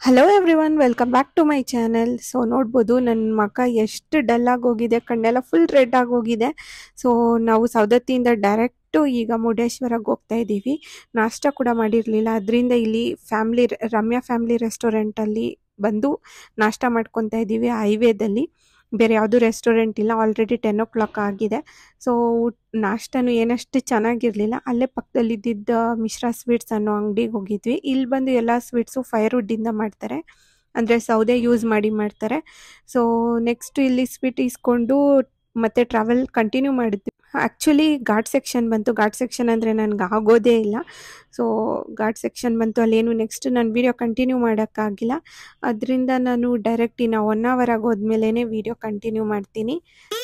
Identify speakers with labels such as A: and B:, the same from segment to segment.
A: hello everyone welcome back to my channel so ನೋಡ್ಬೋದು ನನ್ನ ಮಗ ಎಷ್ಟು ಡಲ್ ಆಗಿ ಹೋಗಿದೆ ಕಣ್ಣೆಲ್ಲ ಫುಲ್ ರೆಡ್ ಆಗಿ ಹೋಗಿದೆ ಸೊ ನಾವು ಸೌದತ್ತಿಯಿಂದ ಡೈರೆಕ್ಟು ಈಗ ಮುರುಡೇಶ್ವರಕ್ಕೆ ಹೋಗ್ತಾ ಇದ್ದೀವಿ ನಾಷ್ಟ ಕೂಡ ಮಾಡಿರಲಿಲ್ಲ ಅದರಿಂದ ಇಲ್ಲಿ ಫ್ಯಾಮ್ಲಿ ರಮ್ಯಾ ಫ್ಯಾಮ್ಲಿ ರೆಸ್ಟೋರೆಂಟಲ್ಲಿ ಬಂದು ನಾಷ್ಟ ಮಾಡ್ಕೊತಾ ಇದ್ದೀವಿ ಹೈವೇದಲ್ಲಿ ಬೇರೆ ಯಾವುದೂ ರೆಸ್ಟೋರೆಂಟ್ ಇಲ್ಲ ಆಲ್ರೆಡಿ ಟೆನ್ ಓ ಕ್ಲಾಕ್ ಆಗಿದೆ ಸೊ ನಾಷ್ಟನು ಏನಷ್ಟು ಚೆನ್ನಾಗಿರಲಿಲ್ಲ ಅಲ್ಲೇ ಪಕ್ಕದಲ್ಲಿ ಇದ್ದಿದ್ದ ಮಿಶ್ರಾ ಸ್ವೀಟ್ಸ್ ಅನ್ನೋ ಅಂಗಡಿಗೆ ಹೋಗಿದ್ವಿ ಇಲ್ಲಿ ಬಂದು ಎಲ್ಲ ಸ್ವೀಟ್ಸು ಫೈರ್ ವುಡ್ಡಿಂದ ಮಾಡ್ತಾರೆ ಅಂದರೆ ಸೌದೆ ಯೂಸ್ ಮಾಡಿ ಮಾಡ್ತಾರೆ ಸೊ ನೆಕ್ಸ್ಟ್ ಇಲ್ಲಿ ಸ್ವೀಟ್ ಇಸ್ಕೊಂಡು ಮತ್ತೆ ಟ್ರಾವೆಲ್ ಕಂಟಿನ್ಯೂ ಮಾಡಿದ್ವಿ ಆ್ಯಕ್ಚುಲಿ ಘಾಟ್ ಸೆಕ್ಷನ್ ಬಂತು ಘಾಟ್ ಸೆಕ್ಷನ್ ಅಂದರೆ ನನಗೆ ಆಗೋದೇ ಇಲ್ಲ ಸೊ ಘಾಟ್ ಸೆಕ್ಷನ್ ಬಂತು ಅಲ್ಲೇನು ನೆಕ್ಸ್ಟ್ ನಾನು ವೀಡಿಯೋ ಕಂಟಿನ್ಯೂ ಮಾಡೋಕ್ಕಾಗಿಲ್ಲ ಅದರಿಂದ ನಾನು ಡೈರೆಕ್ಟ್ ಇನ್ನು ಒನ್ ಅವರ್ ಆಗೋದ್ಮೇಲೆ ವೀಡಿಯೋ ಕಂಟಿನ್ಯೂ ಮಾಡ್ತೀನಿ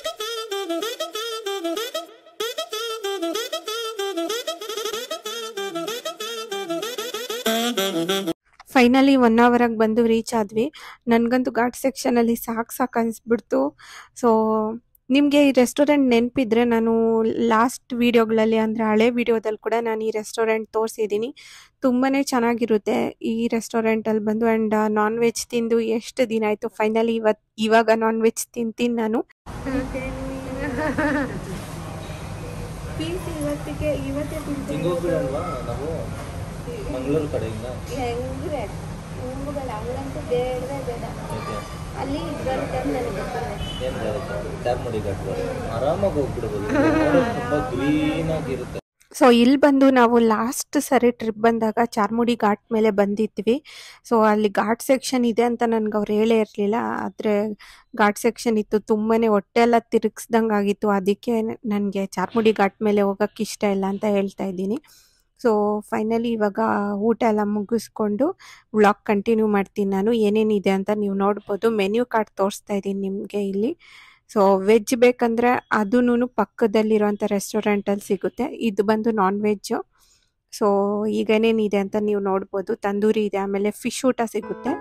A: ಫೈನಲಿ ಒನ್ ಅವರಾಗಿ ಬಂದು ರೀಚ್ ಆದ್ವಿ ನನಗಂತೂ ಘಾಟ್ ಸೆಕ್ಷನಲ್ಲಿ ಸಾಕು ಸಾಕು ಅನಿಸ್ಬಿಡ್ತು ಸೊ ನಿಮಗೆ ಈ ರೆಸ್ಟೋರೆಂಟ್ ನೆನಪಿದ್ರೆ ನಾನು ಲಾಸ್ಟ್ ವೀಡಿಯೋಗಳಲ್ಲಿ ಅಂದರೆ ಹಳೆ ವೀಡಿಯೋದಲ್ಲಿ ಕೂಡ ನಾನು ಈ ರೆಸ್ಟೋರೆಂಟ್ ತೋರಿಸಿದ್ದೀನಿ ತುಂಬಾ ಚೆನ್ನಾಗಿರುತ್ತೆ ಈ ರೆಸ್ಟೋರೆಂಟಲ್ಲಿ ಬಂದು ಆ್ಯಂಡ್ ನಾನ್ ವೆಜ್ ತಿಂದು ಎಷ್ಟು ದಿನ ಆಯಿತು ಫೈನಲಿ ಇವತ್ತು ಇವಾಗ ನಾನ್ ವೆಜ್ ತಿಂತೀನಿ ನಾನು ಇವತ್ತಿಗೆ ಇವತ್ತೇ
B: ಹಿಂಗೆ ಹೋಗ್ಬಿಡಲ್ವಾ ನಾವು ಮಂಗಳೂರು ಕಡೆಯಿಂದ
C: ಹೆಂಗ್ರೆ ಹೂವುಗಳು ಅವಳಂತೂ ಬೇಡವೇ ಬೇಡ
B: ಓಕೆ
C: ಅಲ್ಲಿ ಬರುತ್ತೆ ನನಗೆ ಗೊತ್ತಿಲ್ಲ
B: ಏನು ಬರುತ್ತೆ ಚಾರ್ಮುಡಿ ಘಾಟ್ ಆರಾಮಾಗಿ ಹೋಗ್ಬಿಡ್ಬೋದು ನೋಡೋಕೆ ತುಂಬ ಗ್ರೀನ್ ಆಗಿರುತ್ತೆ
A: ಸೊ ಇಲ್ಲಿ ಬಂದು ನಾವು ಲಾಸ್ಟ್ ಸರಿ ಟ್ರಿಪ್ ಬಂದಾಗ ಚಾರ್ಮುಡಿ ಘಾಟ್ ಮೇಲೆ ಬಂದಿದ್ವಿ ಸೊ ಅಲ್ಲಿ ಘಾಟ್ ಸೆಕ್ಷನ್ ಇದೆ ಅಂತ ನನ್ಗೆ ಅವ್ರು ಹೇಳೇ ಇರಲಿಲ್ಲ ಆದರೆ ಘಾಟ್ ಸೆಕ್ಷನ್ ಇತ್ತು ತುಂಬಾ ಹೊಟ್ಟೆ ಎಲ್ಲ ತಿರುಗಿಸ್ದಂಗೆ ಆಗಿತ್ತು ಅದಕ್ಕೆ ನನಗೆ ಚಾರ್ಮುಡಿ ಘಾಟ್ ಮೇಲೆ ಹೋಗೋಕ್ಕೆ ಇಷ್ಟ ಇಲ್ಲ ಅಂತ ಹೇಳ್ತಾ ಇದ್ದೀನಿ ಸೊ ಫೈನಲಿ ಇವಾಗ ಊಟ ಎಲ್ಲ ಮುಗಿಸ್ಕೊಂಡು ವ್ಲಾಗ್ ಕಂಟಿನ್ಯೂ ಮಾಡ್ತೀನಿ ನಾನು ಏನೇನಿದೆ ಅಂತ ನೀವು ನೋಡ್ಬೋದು ಮೆನ್ಯೂ ಕಾರ್ಡ್ ತೋರಿಸ್ತಾ ಇದ್ದೀನಿ ನಿಮಗೆ ಇಲ್ಲಿ ಸೊ ವೆಜ್ ಬೇಕಂದ್ರೆ ಅದೂ ಪಕ್ಕದಲ್ಲಿರೋಂಥ ರೆಸ್ಟೋರೆಂಟಲ್ಲಿ ಸಿಗುತ್ತೆ ಇದು ಬಂದು ನಾನ್ ವೆಜ್ಜು ಸೊ ಈಗ ಏನೇನಿದೆ ಅಂತ ನೀವು ನೋಡ್ಬೋದು ತಂದೂರಿ ಇದೆ ಆಮೇಲೆ ಫಿಶ್ ಊಟ ಸಿಗುತ್ತೆ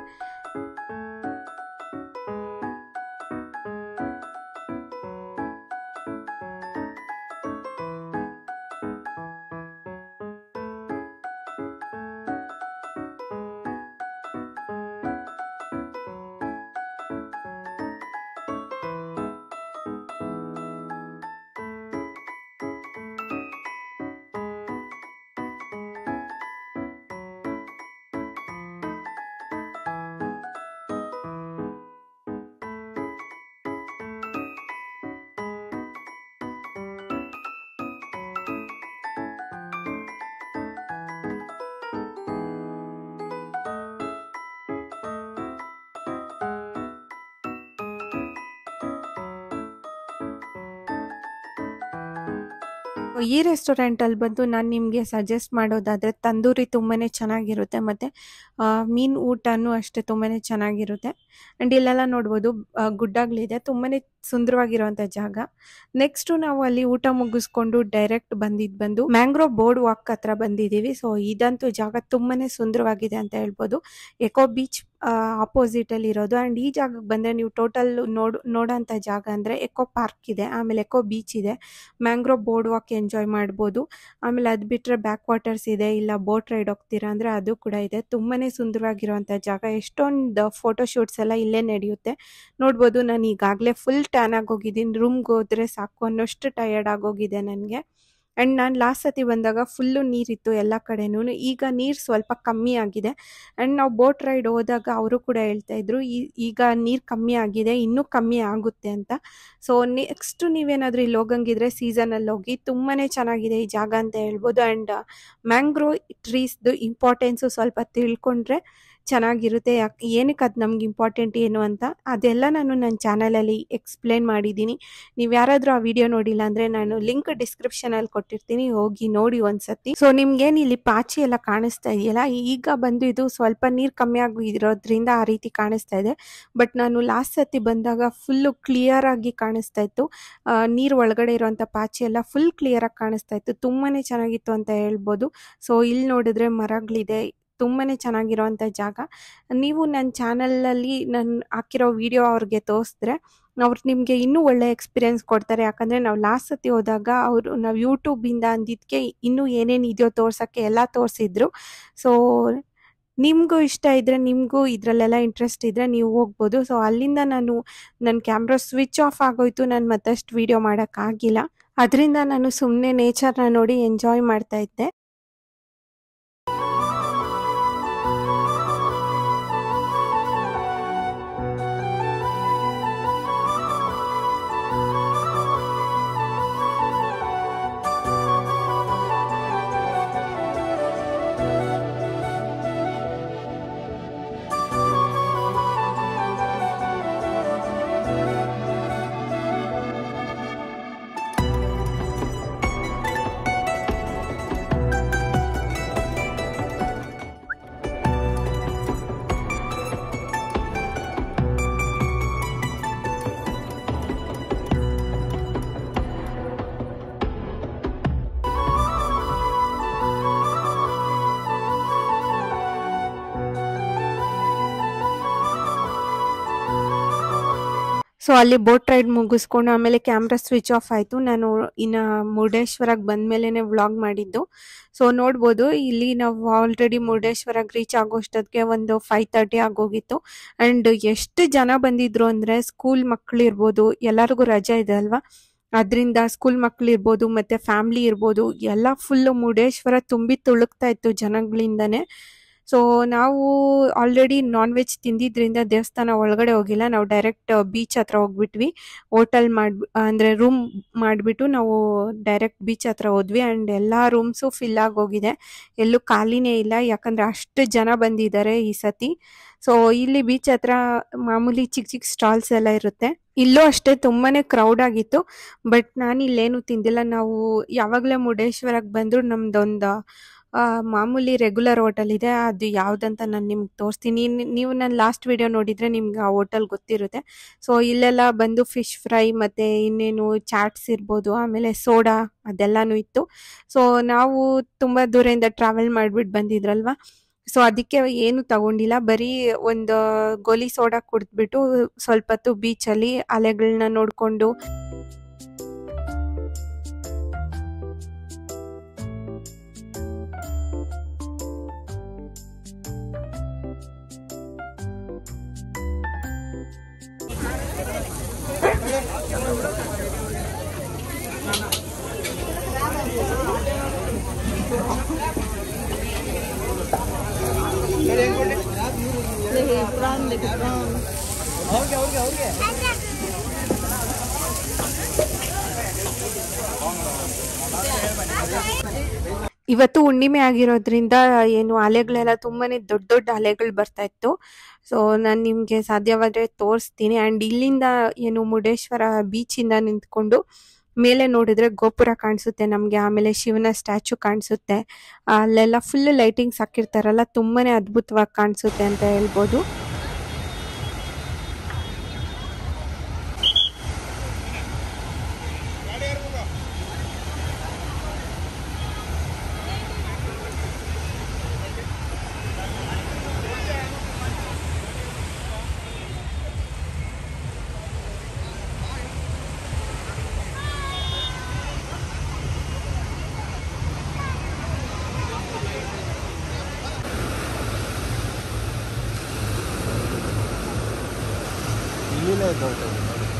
A: ಈ ರೆಸ್ಟೋರೆಂಟಲ್ಲಿ ಬಂದು ನಾನು ನಿಮಗೆ ಸಜೆಸ್ಟ್ ಮಾಡೋದಾದರೆ ತಂದೂರಿ ತುಂಬಾ ಚೆನ್ನಾಗಿರುತ್ತೆ ಮತ್ತು ಮೀನು ಊಟನೂ ಅಷ್ಟೇ ತುಂಬಾ ಚೆನ್ನಾಗಿರುತ್ತೆ ಆ್ಯಂಡ್ ಇಲ್ಲೆಲ್ಲ ನೋಡ್ಬೋದು ಆ, ಗುಡ್ಡಗಳಿದೆ ತುಂಬಾ ಸುಂದರವಾಗಿರುವಂಥ ಜಾಗ ನೆಕ್ಸ್ಟು ನಾವು ಅಲ್ಲಿ ಊಟ ಮುಗಿಸ್ಕೊಂಡು ಡೈರೆಕ್ಟ್ ಬಂದಿದ್ದು ಬಂದು ಮ್ಯಾಂಗ್ರೋವ್ ಬೋರ್ಡ್ ವಾಕ್ ಹತ್ರ ಬಂದಿದ್ದೀವಿ ಸೊ ಇದಂತೂ ಜಾಗ ತುಂಬಾ ಸುಂದರವಾಗಿದೆ ಅಂತ ಹೇಳ್ಬೋದು ಎಕೋ ಬೀಚ್ ಆಪೋಸಿಟ್ ಅಲ್ಲಿ ಇರೋದು ಆ್ಯಂಡ್ ಈ ಜಾಗಕ್ಕೆ ಬಂದರೆ ನೀವು ಟೋಟಲ್ ನೋಡ್ ನೋಡೋಂಥ ಜಾಗ ಅಂದರೆ ಎಕೋ ಪಾರ್ಕ್ ಇದೆ ಆಮೇಲೆ ಎಕೋ ಬೀಚ್ ಇದೆ ಮ್ಯಾಂಗ್ರೋವ್ ಬೋರ್ಡ್ ವಾಕ್ ಎಂಜಾಯ್ ಮಾಡ್ಬೋದು ಆಮೇಲೆ ಅದು ಬಿಟ್ಟರೆ ಬ್ಯಾಕ್ ವಾಟರ್ಸ್ ಇದೆ ಇಲ್ಲ ಬೋಟ್ ರೈಡ್ ಹೋಗ್ತೀರಾ ಅಂದರೆ ಅದು ಕೂಡ ಇದೆ ತುಂಬಾ ಸುಂದರವಾಗಿರುವಂಥ ಜಾಗ ಎಷ್ಟೊಂದು ಫೋಟೋ ಶೂಟ್ಸ್ ಎಲ್ಲ ಇಲ್ಲೇ ನಡೆಯುತ್ತೆ ನೋಡ್ಬೋದು ನಾನು ಈಗಾಗಲೇ ಫುಲ್ ಟ್ಯಾನ್ ಆಗೋಗಿದ್ದೀನಿ ರೂಮ್ಗೆ ಹೋದರೆ ಸಾಕು ಅನ್ನೋಷ್ಟು ಟಯರ್ಡ್ ಆಗೋಗಿದೆ ನನಗೆ ಆ್ಯಂಡ್ ನಾನು ಲಾಸ್ಟ್ ಸತಿ ಬಂದಾಗ ಫುಲ್ಲು ನೀರಿತ್ತು ಎಲ್ಲ ಕಡೆನೂ ಈಗ ನೀರು ಸ್ವಲ್ಪ ಕಮ್ಮಿ ಆಗಿದೆ ಆ್ಯಂಡ್ ನಾವು ಬೋಟ್ ರೈಡ್ ಹೋದಾಗ ಅವರು ಕೂಡ ಹೇಳ್ತಾ ಇದ್ರು ಈ- ಈಗ ನೀರು ಕಮ್ಮಿ ಆಗಿದೆ ಇನ್ನೂ ಕಮ್ಮಿ ಆಗುತ್ತೆ ಅಂತ ಸೊ ನೆಕ್ಸ್ಟ್ ನೀವೇನಾದರೂ ಇಲ್ಲಿ ಹೋಗಂಗಿದ್ರೆ ಸೀಸನಲ್ಲಿ ಹೋಗಿ ತುಂಬಾ ಚೆನ್ನಾಗಿದೆ ಈ ಜಾಗ ಅಂತ ಹೇಳ್ಬೋದು ಆ್ಯಂಡ್ ಮ್ಯಾಂಗ್ರೋ ಟ್ರೀಸ್ದು ಇಂಪಾರ್ಟೆನ್ಸು ಸ್ವಲ್ಪ ತಿಳ್ಕೊಂಡ್ರೆ ಚೆನ್ನಾಗಿರುತ್ತೆ ಯಾಕೆ ಏನಕ್ಕೆ ಅದು ನಮ್ಗೆ ಇಂಪಾರ್ಟೆಂಟ್ ಏನು ಅಂತ ಅದೆಲ್ಲ ನಾನು ನನ್ನ ಚಾನಲಲ್ಲಿ ಎಕ್ಸ್ಪ್ಲೇನ್ ಮಾಡಿದ್ದೀನಿ ನೀವು ಯಾರಾದರೂ ಆ ವಿಡಿಯೋ ನೋಡಿಲ್ಲ ಅಂದರೆ ನಾನು ಲಿಂಕ್ ಡಿಸ್ಕ್ರಿಪ್ಷನಲ್ಲಿ ಕೊಟ್ಟಿರ್ತೀನಿ ಹೋಗಿ ನೋಡಿ ಒಂದ್ಸತಿ ಸೊ ನಿಮ್ಗೇನು ಇಲ್ಲಿ ಪಾಚಿ ಎಲ್ಲ ಕಾಣಿಸ್ತಾ ಇದೆಯಲ್ಲ ಈಗ ಬಂದು ಇದು ಸ್ವಲ್ಪ ನೀರು ಕಮ್ಮಿ ಆಗಿರೋದ್ರಿಂದ ಆ ರೀತಿ ಕಾಣಿಸ್ತಾ ಇದೆ ಬಟ್ ನಾನು ಲಾಸ್ಟ್ ಸತಿ ಬಂದಾಗ ಫುಲ್ಲು ಕ್ಲಿಯರ್ ಆಗಿ ಕಾಣಿಸ್ತಾ ಇತ್ತು ನೀರು ಒಳಗಡೆ ಇರುವಂಥ ಪಾಚಿ ಎಲ್ಲ ಫುಲ್ ಕ್ಲಿಯರಾಗಿ ಕಾಣಿಸ್ತಾ ಇತ್ತು ತುಂಬಾ ಚೆನ್ನಾಗಿತ್ತು ಅಂತ ಹೇಳ್ಬೋದು ಸೊ ಇಲ್ಲಿ ನೋಡಿದ್ರೆ ಮರಗಳಿದೆ ತುಂಬಾ ಚೆನ್ನಾಗಿರೋವಂಥ ಜಾಗ ನೀವು ನನ್ನ ಚಾನಲಲ್ಲಿ ನಾನು ಹಾಕಿರೋ ವಿಡಿಯೋ ಅವ್ರಿಗೆ ತೋರಿಸಿದ್ರೆ ಅವ್ರು ನಿಮಗೆ ಇನ್ನೂ ಒಳ್ಳೆ ಎಕ್ಸ್ಪೀರಿಯೆನ್ಸ್ ಕೊಡ್ತಾರೆ ಯಾಕಂದರೆ ನಾವು ಲಾಸ್ಟ್ ಸತಿ ಹೋದಾಗ ಅವರು ನಾವು ಯೂಟ್ಯೂಬಿಂದ ಅಂದಿದ್ದಕ್ಕೆ ಇನ್ನೂ ಏನೇನು ಇದೆಯೋ ತೋರ್ಸೋಕ್ಕೆ ಎಲ್ಲ ತೋರಿಸಿದ್ರು ಸೊ ನಿಮಗೂ ಇಷ್ಟ ಇದ್ದರೆ ನಿಮಗೂ ಇದರಲ್ಲೆಲ್ಲ ಇಂಟ್ರೆಸ್ಟ್ ಇದ್ದರೆ ನೀವು ಹೋಗ್ಬೋದು ಸೊ ಅಲ್ಲಿಂದ ನಾನು ನನ್ನ ಕ್ಯಾಮ್ರಾ ಸ್ವಿಚ್ ಆಫ್ ಆಗೋಯ್ತು ನಾನು ಮತ್ತಷ್ಟು ವೀಡಿಯೋ ಮಾಡೋಕ್ಕಾಗಿಲ್ಲ ಅದರಿಂದ ನಾನು ಸುಮ್ಮನೆ ನೇಚರ್ನ ನೋಡಿ ಎಂಜಾಯ್ ಮಾಡ್ತಾ ಇದ್ದೆ ಸೊ ಅಲ್ಲಿ ಬೋಟ್ ರೈಡ್ ಮುಗಿಸ್ಕೊಂಡು ಆಮೇಲೆ ಕ್ಯಾಮ್ರಾ ಸ್ವಿಚ್ ಆಫ್ ಆಯಿತು ನಾನು ಇನ್ನು ಮುರುಡೇಶ್ವರಕ್ಕೆ ಬಂದಮೇಲೆ ವ್ಲಾಗ್ ಮಾಡಿದ್ದು ಸೊ ನೋಡ್ಬೋದು ಇಲ್ಲಿ ನಾವು ಆಲ್ರೆಡಿ ಮುರುಡೇಶ್ವರಕ್ಕೆ ರೀಚ್ ಆಗೋಷ್ಟೊತ್ತಿಗೆ ಒಂದು ಫೈವ್ ತರ್ಟಿ ಆಗೋಗಿತ್ತು ಆ್ಯಂಡ್ ಎಷ್ಟು ಜನ ಬಂದಿದ್ರು ಅಂದರೆ ಸ್ಕೂಲ್ ಮಕ್ಕಳು ಇರ್ಬೋದು ಎಲ್ಲರಿಗೂ ರಜೆ ಇದೆ ಅಲ್ವಾ ಅದರಿಂದ ಸ್ಕೂಲ್ ಮಕ್ಕಳು ಇರ್ಬೋದು ಮತ್ತು ಫ್ಯಾಮ್ಲಿ ಇರ್ಬೋದು ಎಲ್ಲ ಫುಲ್ಲು ಮುರುಡೇಶ್ವರ ತುಂಬಿ ತುಳುಕ್ತಾ ಇತ್ತು ಜನಗಳಿಂದನೇ ಸೊ ನಾವು ಆಲ್ರೆಡಿ ನಾನ್ ವೆಜ್ ತಿಂದಿದ್ರಿಂದ ದೇವಸ್ಥಾನ ಒಳಗಡೆ ಹೋಗಿಲ್ಲ ನಾವು ಡೈರೆಕ್ಟ್ ಬೀಚ್ ಹತ್ರ ಹೋಗ್ಬಿಟ್ವಿ ಹೋಟೆಲ್ ಮಾಡಿ ಅಂದರೆ ರೂಮ್ ಮಾಡಿಬಿಟ್ಟು ನಾವು ಡೈರೆಕ್ಟ್ ಬೀಚ್ ಹತ್ರ ಹೋದ್ವಿ ಆ್ಯಂಡ್ ಎಲ್ಲ ರೂಮ್ಸು ಫಿಲ್ ಆಗೋಗಿದೆ ಎಲ್ಲೂ ಖಾಲಿನೇ ಇಲ್ಲ ಯಾಕಂದರೆ ಅಷ್ಟು ಜನ ಬಂದಿದ್ದಾರೆ ಈ ಸತಿ ಸೊ ಇಲ್ಲಿ ಬೀಚ್ ಹತ್ರ ಮಾಮೂಲಿ ಚಿಕ್ಕ ಚಿಕ್ಕ ಸ್ಟಾಲ್ಸ್ ಎಲ್ಲ ಇರುತ್ತೆ ಇಲ್ಲೂ ಅಷ್ಟೇ ತುಂಬಾನೇ ಕ್ರೌಡ್ ಆಗಿತ್ತು ಬಟ್ ನಾನು ಇಲ್ಲೇನು ತಿಂದಿಲ್ಲ ನಾವು ಯಾವಾಗಲೇ ಮುರುಡೇಶ್ವರಕ್ಕೆ ಬಂದರೂ ನಮ್ದೊಂದು ಆ, ಮಾಮೂಲಿ ರೆಗ್ಯುಲರ್ ಹೋಟೆಲ್ ಇದೆ ಅದು ಯಾವುದಂತ ನಾನು ನಿಮ್ಗೆ ತೋರಿಸ್ತೀನಿ ನಿ- ನೀವು ನನ್ನ ಲಾಸ್ಟ್ ವಿಡಿಯೋ ನೋಡಿದರೆ ನಿಮ್ಗೆ ಆ ಹೋಟೆಲ್ ಗೊತ್ತಿರುತ್ತೆ ಸೊ ಇಲ್ಲೆಲ್ಲ ಬಂದು ಫಿಶ್ ಫ್ರೈ ಮತ್ತು ಇನ್ನೇನು ಚಾಟ್ಸ್ ಇರ್ಬೋದು ಆಮೇಲೆ ಸೋಡಾ ಅದೆಲ್ಲನೂ ಇತ್ತು ಸೊ ನಾವು ತುಂಬ ದೂರದಿಂದ ಟ್ರಾವೆಲ್ ಮಾಡಿಬಿಟ್ಟು ಬಂದಿದ್ರಲ್ವ ಸೊ ಅದಕ್ಕೆ ಏನು ತಗೊಂಡಿಲ್ಲ ಬರೀ ಒಂದು ಗೋಲಿ ಸೋಡಾ ಕುಡಿದ್ಬಿಟ್ಟು ಸ್ವಲ್ಪ ಹೊತ್ತು ಬೀಚಲ್ಲಿ ಅಲೆಗಳನ್ನ ನೋಡಿಕೊಂಡು ಇವತ್ತು ಹುಣ್ಣಿಮೆ ಆಗಿರೋದ್ರಿಂದ ಏನು ಅಲೆಗಳೆಲ್ಲ ತುಂಬಾನೇ ದೊಡ್ಡ ದೊಡ್ಡ ಅಲೆಗಳು ಬರ್ತಾ ಇತ್ತು ಸೊ ನಾನು ನಿಮಗೆ ಸಾಧ್ಯವಾದರೆ ತೋರಿಸ್ತೀನಿ ಆ್ಯಂಡ್ ಇಲ್ಲಿಂದ ಏನು ಮುರುಡೇಶ್ವರ ಬೀಚಿಂದ ನಿಂತ್ಕೊಂಡು ಮೇಲೆ ನೋಡಿದ್ರೆ ಗೋಪುರ ಕಾಣಿಸುತ್ತೆ ನಮಗೆ ಆಮೇಲೆ ಶಿವನ ಸ್ಟ್ಯಾಚು ಕಾಣಿಸುತ್ತೆ ಅಲ್ಲೆಲ್ಲ ಫುಲ್ ಲೈಟಿಂಗ್ಸ್ ಹಾಕಿರ್ತಾರಲ್ಲ ತುಂಬಾನೇ ಅದ್ಭುತವಾಗಿ ಕಾಣಿಸುತ್ತೆ ಅಂತ ಹೇಳ್ಬೋದು
B: ಇಲ್ಲಿನೇ ಇದ್ದೋಗ್ತದೆ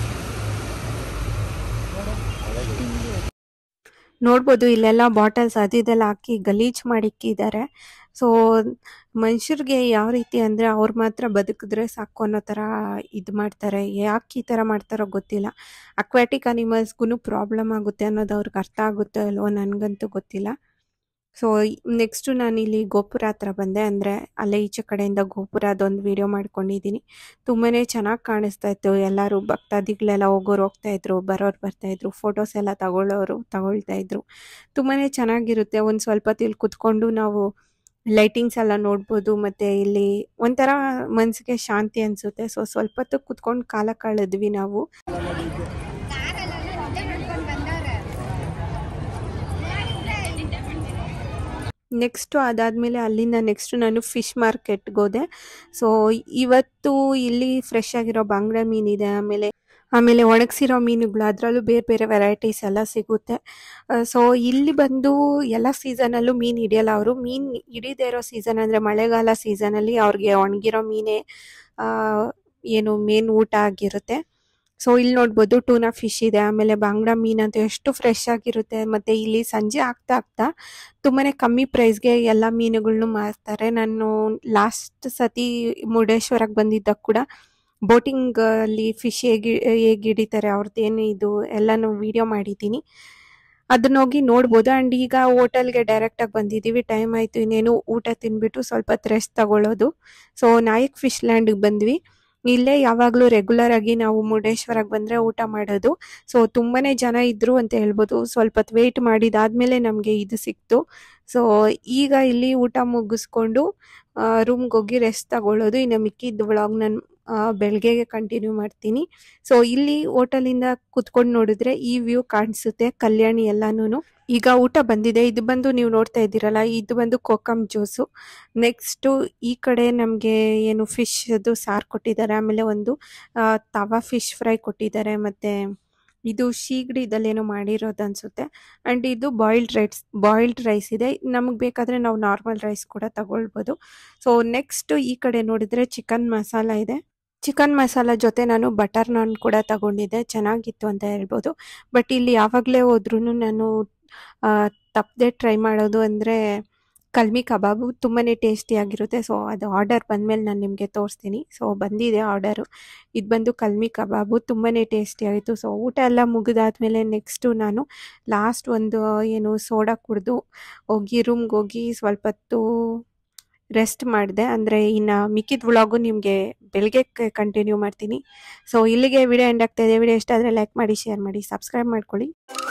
A: ನೋಡ್ಬೋದು ಇಲ್ಲೆಲ್ಲ ಬಾಟಲ್ಸ್ ಅದು ಇದೆಲ್ಲ ಹಾಕಿ ಗಲೀಜ್ ಮಾಡಿಕ್ಕಿದ್ದಾರೆ ಸೊ ಮನುಷ್ಯರಿಗೆ ಯಾವ ರೀತಿ ಅಂದರೆ ಅವ್ರು ಮಾತ್ರ ಬದುಕಿದ್ರೆ ಸಾಕು ಅನ್ನೋ ಥರ ಇದು ಮಾಡ್ತಾರೆ ಯಾಕೆ ಈ ಥರ ಮಾಡ್ತಾರೋ ಗೊತ್ತಿಲ್ಲ ಅಕ್ವಾಟಿಕ್ ಅನಿಮಲ್ಸ್ಗೂ ಪ್ರಾಬ್ಲಮ್ ಆಗುತ್ತೆ ಅನ್ನೋದು ಅವ್ರಿಗೆ ಅರ್ಥ ಆಗುತ್ತೋ ಇಲ್ವೋ ನನಗಂತೂ ಗೊತ್ತಿಲ್ಲ ಸೊ ನೆಕ್ಸ್ಟು ನಾನು ಇಲ್ಲಿ ಗೋಪುರ ಹತ್ರ ಬಂದೆ ಅಂದರೆ ಅಲ್ಲೇ ಈಚೆ ಕಡೆಯಿಂದ ಗೋಪುರದೊಂದು ವಿಡಿಯೋ ಮಾಡ್ಕೊಂಡಿದ್ದೀನಿ ತುಂಬಾ ಚೆನ್ನಾಗಿ ಕಾಣಿಸ್ತಾ ಇತ್ತು ಎಲ್ಲರೂ ಭಕ್ತಾದಿಗಳೆಲ್ಲ ಹೋಗೋರು ಹೋಗ್ತಾ ಇದ್ರು ಬರೋರು ಬರ್ತಾ ಇದ್ರು ಫೋಟೋಸ್ ಎಲ್ಲ ತಗೊಳ್ಳೋರು ತಗೊಳ್ತಾ ಇದ್ರು ತುಂಬಾ ಚೆನ್ನಾಗಿರುತ್ತೆ ಒಂದು ಸ್ವಲ್ಪ ಹೊತ್ತು ಇಲ್ಲಿ ಕುತ್ಕೊಂಡು ನಾವು ಲೈಟಿಂಗ್ಸ್ ಎಲ್ಲ ನೋಡ್ಬೋದು ಮತ್ತು ಇಲ್ಲಿ ಒಂಥರ ಮನಸ್ಸಿಗೆ ಶಾಂತಿ ಅನಿಸುತ್ತೆ ಸೊ ಸ್ವಲ್ಪ ಹೊತ್ತು ಕುತ್ಕೊಂಡು ಕಾಲ ಕಳೆದ್ವಿ ನಾವು ನೆಕ್ಸ್ಟು ಅದಾದಮೇಲೆ ಅಲ್ಲಿಂದ ನೆಕ್ಸ್ಟ್ ನಾನು ಫಿಶ್ ಮಾರ್ಕೆಟ್ಗೆ ಹೋದೆ ಸೊ ಇವತ್ತು ಇಲ್ಲಿ ಫ್ರೆಶ್ ಆಗಿರೋ ಬಂಗ್ಡೆ ಮೀನಿದೆ ಆಮೇಲೆ ಆಮೇಲೆ ಒಣಗಿಸಿರೋ ಮೀನುಗಳು ಅದರಲ್ಲೂ ಬೇರೆ ಬೇರೆ ವೆರೈಟೀಸ್ ಎಲ್ಲ ಸಿಗುತ್ತೆ ಸೊ ಇಲ್ಲಿ ಬಂದು ಎಲ್ಲ ಸೀಸನಲ್ಲೂ ಮೀನು ಹಿಡಿಯಲ್ಲ ಅವರು ಮೀನು ಹಿಡಿದೇ ಇರೋ ಸೀಸನ್ ಅಂದರೆ ಮಳೆಗಾಲ ಸೀಸನಲ್ಲಿ ಅವ್ರಿಗೆ ಒಣಗಿರೋ ಮೀನೇ ಆ, ಏನು ಮೇನ್ ಊಟ ಆಗಿರುತ್ತೆ ಸೊ ಇಲ್ಲಿ ನೋಡ್ಬೋದು ಟೂನಾ ಫಿಶ್ ಇದೆ ಆಮೇಲೆ ಬಾಂಗ್ಡಾ ಮೀನಂತೂ ಎಷ್ಟು ಫ್ರೆಶ್ ಆಗಿರುತ್ತೆ ಮತ್ತೆ ಇಲ್ಲಿ ಸಂಜೆ ಆಗ್ತಾ ಆಗ್ತಾ ತುಂಬಾನೇ ಕಮ್ಮಿ ಪ್ರೈಸ್ಗೆ ಎಲ್ಲ ಮೀನುಗಳ್ನು ಮಾರ್ತಾರೆ ನಾನು ಲಾಸ್ಟ್ ಸತಿ ಮುರುಡೇಶ್ವರಕ್ಕೆ ಬಂದಿದ್ದಾಗ ಕೂಡ ಬೋಟಿಂಗ್ ಅಲ್ಲಿ ಫಿಶ್ ಹೇಗೆ ಹೇಗೆ ಹಿಡಿತಾರೆ ಅವ್ರದ್ದು ಏನು ಇದು ಎಲ್ಲಾನು ವಿಡಿಯೋ ಮಾಡಿದ್ದೀನಿ ಅದನ್ನ ಹೋಗಿ ನೋಡ್ಬೋದು ಆ್ಯಂಡ್ ಈಗ ಹೋಟೆಲ್ಗೆ ಡೈರೆಕ್ಟಾಗಿ ಬಂದಿದ್ದೀವಿ ಟೈಮ್ ಆಯಿತು ಇನ್ನೇನು ಊಟ ತಿಂದ್ಬಿಟ್ಟು ಸ್ವಲ್ಪ ರೆಸ್ಟ್ ತಗೊಳ್ಳೋದು ಸೊ ನಾಯಕ್ ಫಿಶ್ ಲ್ಯಾಂಡ್ಗೆ ಬಂದ್ವಿ ಇಲ್ಲೇ ಯಾವಾಗಲೂ ರೆಗ್ಯುಲರ್ ಆಗಿ ನಾವು ಮುರುಡೇಶ್ವರಕ್ಕೆ ಬಂದರೆ ಊಟ ಮಾಡೋದು ಸೊ ತುಂಬಾನೇ ಜನ ಇದ್ರು ಅಂತ ಹೇಳ್ಬೋದು ಸ್ವಲ್ಪ ಹೊತ್ತು ವೆಯ್ಟ್ ಮಾಡಿದಾದ್ಮೇಲೆ ನಮಗೆ ಇದು ಸಿಕ್ತು ಸೊ ಈಗ ಇಲ್ಲಿ ಊಟ ಮುಗಿಸ್ಕೊಂಡು ರೂಮ್ಗೆ ಹೋಗಿ ರೆಸ್ಟ್ ತಗೊಳ್ಳೋದು ಇನ್ನು ಮಿಕ್ಕಿದ್ದು ವ್ಲಾಗ್ ನಾನು ಬೆಳಗ್ಗೆಗೆ ಕಂಟಿನ್ಯೂ ಮಾಡ್ತೀನಿ ಸೊ ಇಲ್ಲಿ ಹೋಟೆಲಿಂದ ಕುತ್ಕೊಂಡು ನೋಡಿದ್ರೆ ಈ ವ್ಯೂ ಕಾಣಿಸುತ್ತೆ ಕಲ್ಯಾಣಿ ಎಲ್ಲಾನು ಈಗ ಊಟ ಬಂದಿದೆ ಇದು ಬಂದು ನೀವು ನೋಡ್ತಾ ಇದ್ದೀರಲ್ಲ ಇದು ಬಂದು ಕೋಕಮ್ ಜ್ಯೂಸು ನೆಕ್ಸ್ಟು ಈ ಕಡೆ ನಮಗೆ ಏನು ಫಿಶ್ ಅದು ಸಾರು ಕೊಟ್ಟಿದ್ದಾರೆ ಆಮೇಲೆ ಒಂದು ಆ, ತವಾ ಫಿಶ್ ಫ್ರೈ ಕೊಟ್ಟಿದ್ದಾರೆ ಮತ್ತು ಇದು ಶೀಗಡಿದಲ್ಲೇನೋ ಮಾಡಿರೋದು ಅನಿಸುತ್ತೆ ಆ್ಯಂಡ್ ಇದು ಬಾಯ್ಲ್ಡ್ ರೈಸ್ ಬಾಯ್ಲ್ಡ್ ರೈಸ್ ಇದೆ ನಮಗೆ ಬೇಕಾದರೆ ನಾವು ನಾರ್ಮಲ್ ರೈಸ್ ಕೂಡ ತಗೊಳ್ಬೋದು ಸೊ ನೆಕ್ಸ್ಟ್ ಈ ಕಡೆ ನೋಡಿದರೆ ಚಿಕನ್ ಮಸಾಲ ಇದೆ ಚಿಕನ್ ಮಸಾಲ ಜೊತೆ ನಾನು ಬಟರ್ ನಾನ್ ಕೂಡ ತಗೊಂಡಿದ್ದೆ ಚೆನ್ನಾಗಿತ್ತು ಅಂತ ಹೇಳ್ಬೋದು ಬಟ್ ಇಲ್ಲಿ ಯಾವಾಗಲೇ ಹೋದ್ರೂ ನಾನು ತಪ್ಪದೆ ಟ್ರೈ ಮಾಡೋದು ಅಂದರೆ ಕಲ್ಮಿ ಕಬಾಬು ತುಂಬಾ ಟೇಸ್ಟಿಯಾಗಿರುತ್ತೆ ಸೊ ಅದು ಆರ್ಡರ್ ಬಂದಮೇಲೆ ನಾನು ನಿಮಗೆ ತೋರಿಸ್ತೀನಿ ಸೊ ಬಂದಿದೆ ಆರ್ಡರು ಇದು ಬಂದು ಕಲ್ಮಿ ಕಬಾಬು ತುಂಬಾ ಟೇಸ್ಟಿಯಾಗಿತ್ತು ಸೊ ಊಟ ಎಲ್ಲ ಮುಗಿದಾದ್ಮೇಲೆ ನೆಕ್ಸ್ಟು ನಾನು ಲಾಸ್ಟ್ ಒಂದು ಏನು ಸೋಡಾ ಕುಡಿದು ಹೋಗಿ ರೂಮ್ಗೆ ಹೋಗಿ ಸ್ವಲ್ಪ ಹೊತ್ತು ರೆಸ್ಟ್ ಮಾಡಿದೆ ಅಂದರೆ ಇನ್ನು ಮಿಕ್ಕಿದ ವ್ಲಾಗು ನಿಮಗೆ ಬೆಳಗ್ಗೆ ಕಂಟಿನ್ಯೂ ಮಾಡ್ತೀನಿ ಸೊ ಇಲ್ಲಿಗೆ ವಿಡಿಯೋ ಎಂಡ್ ಆಗ್ತಾ ಇದೆ ವಿಡಿಯೋ ಇಷ್ಟ ಆದರೆ ಲೈಕ್ ಮಾಡಿ ಶೇರ್ ಮಾಡಿ ಸಬ್ಸ್ಕ್ರೈಬ್ ಮಾಡ್ಕೊಳ್ಳಿ